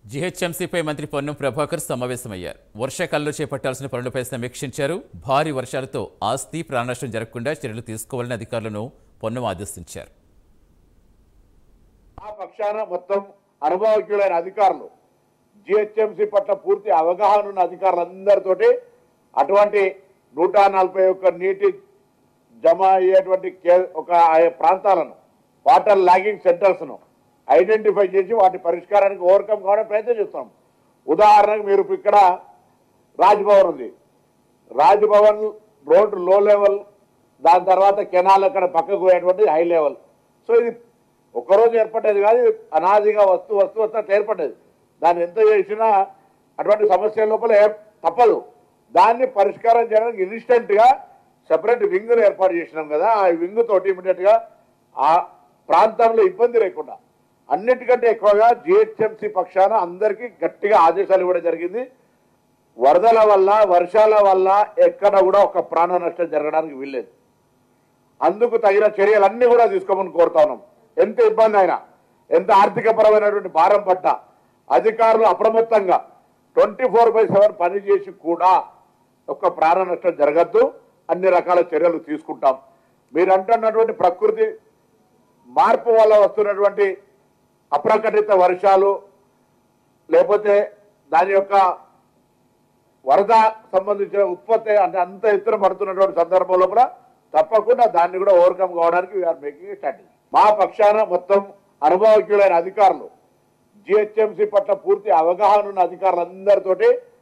జీహెచ్ఎంసీపై మంత్రి పొన్నం ప్రభాకర్ సమావేశమయ్యారు వర్షాకాలంలో చేపట్టాల్సిన పనులపై సమీక్షించారు భారీ వర్షాలతో ఆస్తి ప్రాణనష్టం జరగకుండా చర్యలు తీసుకోవాలని అధికారులను పొన్నం ఆదేశించారు ఆ పక్షాన మొత్తం అనుభవజ్ఞులైన అధికారులు జిహెచ్ఎంసీ పట్ల పూర్తి అవగాహన ఉన్న అధికారులందరితోటి అటువంటి నూట నలభై ఒక్క నీటి జమ అయ్యేటువంటి కే- ఒక ఆయా ప్రాంతాలను వాటర్ లాగింగ్ సెంటర్స్ను ఐడెంటిఫై చేసి వాటి పరిష్కారానికి ఓవర్కమ్ కావడానికి ప్రయత్నం చేస్తున్నాం ఉదాహరణకు మీరు ఇక్కడ రాజ్భవన్ ఉంది రాజ్భవన్ రోడ్ లో లెవెల్ దాని తర్వాత కెనాల్ అక్కడ పక్కకు పోయేటువంటి హై లెవెల్ సో ఇది ఒక్కరోజు ఏర్పడేది కాదు ఇది అనాదిగా వస్తూ వస్తూ వస్తూ ఏర్పడ్డది దాన్ని ఎంత చేసినా అటువంటి సమస్యల లోపల ఏ- తప్పదు దాన్ని పరిష్కారం చేయడానికి ఇన్స్టెంట్ గా సెపరేట్ వింగ్ ఏర్పాటు చేసినాం కదా ఆ వింగ్ తోటి ఇమీడియట్ గా ఆ ప్రాంతంలో ఇబ్బంది లేకుండా అన్నిటికంటే ఎక్కువగా జిహెచ్ఎంసీ పక్షాన అందరికీ గట్టిగా ఆదేశాలు ఇవ్వడం జరిగింది వరదల వల్ల వర్షాల వల్ల ఎక్కడ కూడా ఒక ప్రాణ నష్టం జరగడానికి వీల్లేదు అందుకు తగిన చర్యలన్నీ కూడా తీసుకోమని కోరుతా ఉన్నాం ఎంత ఇబ్బంది అయినా ఎంత ఆర్థిక పరమైనటువంటి భారం పడ్డా అధికారులు అప్రమత్తంగా ట్వంటీ ఫోర్ బై సెవెన్ పనిచేసి కూడా ఒక్క ప్రాణ నష్టం జరగద్దు అన్ని రకాల చర్యలు తీసుకుంటాం మీరు అంటున్నటువంటి ప్రకృతి మార్పు వల్ల వస్తున్నటువంటి అప్రకటిత వర్షాలు లేకపోతే దాని యొక్క వరద సంబంధించిన ఉత్పత్తి అంటే అంత ఎత్తున పడుతున్నటువంటి సందర్భం లోపల తప్పకుండా దాన్ని కూడా ఓవర్కమ్ కావడానికి వీఆర్ మేకింగ్ స్ట్రాటజీ మా పక్షాన మొత్తం అనుభవజ్ఞులైన అధికారులు జిహెచ్ఎంసీ పట్ల పూర్తి అవగాహన ఉన్న అధికారులందరితోటి